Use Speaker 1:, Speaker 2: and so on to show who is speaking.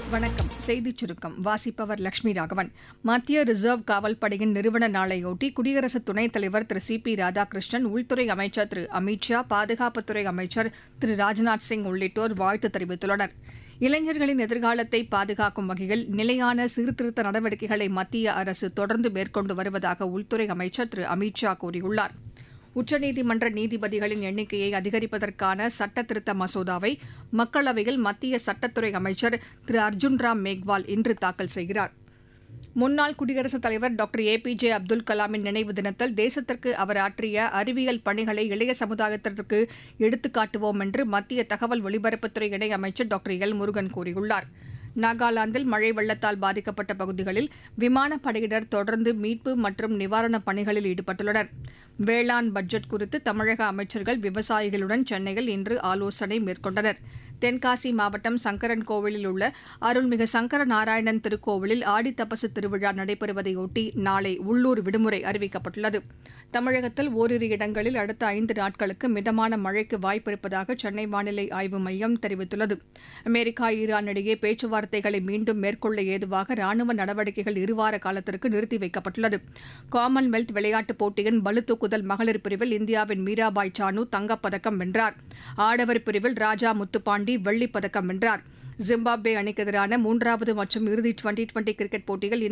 Speaker 1: வணக்கம் செய்திச் சுருக்கம் வாசிப்பவர் லட்சுமி ராகவன் மத்திய ரிசர்வ் காவல் படையின் நிறுவன நாளையொட்டி குடியரசு துணைத் தலைவர் திரு சி பி ராதாகிருஷ்ணன் உள்துறை அமைச்சர் திரு அமித் ஷா பாதுகாப்புத்துறை அமைச்சர் திரு ராஜ்நாத் சிங் உள்ளிட்டோர் வாழ்த்து தெரிவித்துள்ளனர் இளைஞர்களின் எதிர்காலத்தை பாதுகாக்கும் வகையில் நிலையான சீர்திருத்த நடவடிக்கைகளை மத்திய அரசு தொடர்ந்து மேற்கொண்டு வருவதாக உள்துறை அமைச்சர் திரு அமித் ஷா கூறியுள்ளார் உச்சநீதிமன்ற நீதிபதிகளின் எண்ணிக்கையை அதிகரிப்பதற்கான சட்ட திருத்த மசோதாவை மக்களவையில் மத்திய சட்டத்துறை அமைச்சர் திரு அர்ஜுன் ராம் மேக்வால் இன்று தாக்கல் செய்கிறார் முன்னாள் குடியரசுத் தலைவர் doctor A P J Abdul கலாமின் நினைவு தினத்தில் தேசத்திற்கு அவர் ஆற்றிய அறிவியல் பணிகளை இளைய சமுதாயத்திற்கு எடுத்துக்காட்டுவோம் என்று மத்திய தகவல் ஒலிபரப்புத்துறை இணையமைச்சர் டாக்டர் எல் முருகன் கூறியுள்ளார் நாகாலாந்தில் மழை வெள்ளத்தால் பாதிக்கப்பட்ட பகுதிகளில் விமானப்படையினர் தொடர்ந்து மீட்பு மற்றும் நிவாரணப் பணிகளில் ஈடுபட்டுள்ளனர் வேளாண் பட்ஜெட் குறித்து தமிழக அமைச்சர்கள் விவசாயிகளுடன் சென்னையில் இன்று ஆலோசனை மேற்கொண்டனர் தென்காசி மாவட்டம் சங்கரன் கோவிலில் உள்ள அருள்மிகு சங்கர நாராயணன் திருக்கோவிலில் ஆடித்தபசு திருவிழா நடைபெறுவதையொட்டி நாளை உள்ளூர் விடுமுறை அறிவிக்கப்பட்டுள்ளது தமிழகத்தில் ஓரிரு இடங்களில் அடுத்த ஐந்து நாட்களுக்கு மிதமான மழைக்கு வாய்ப்பிருப்பதாக சென்னை வானிலை ஆய்வு மையம் தெரிவித்துள்ளது அமெரிக்கா ஈரான் இடையே பேச்சுவார்த்தைகளை மீண்டும் மேற்கொள்ள ஏதுவாக ராணுவ நடவடிக்கைகள் இருவார காலத்திற்கு நிறுத்தி வைக்கப்பட்டுள்ளது காமன்வெல்த் விளையாட்டுப் போட்டியின் பளுதூக்குதல் மகளிர் பிரிவில் இந்தியாவின் மீராபாய் சானு தங்கப்பதக்கம் வென்றார் ஆடவர் பிரிவில் ராஜா முத்துப்பாண்டி வெள்ளிப் பதக்கம் வென்றார் ஜிம்பாப்வே அணிக்கு எதிரான மூன்றாவது மற்றும் இறுதி டுவெண்டி டுவெண்டி கிரிக்கெட் போட்டியில்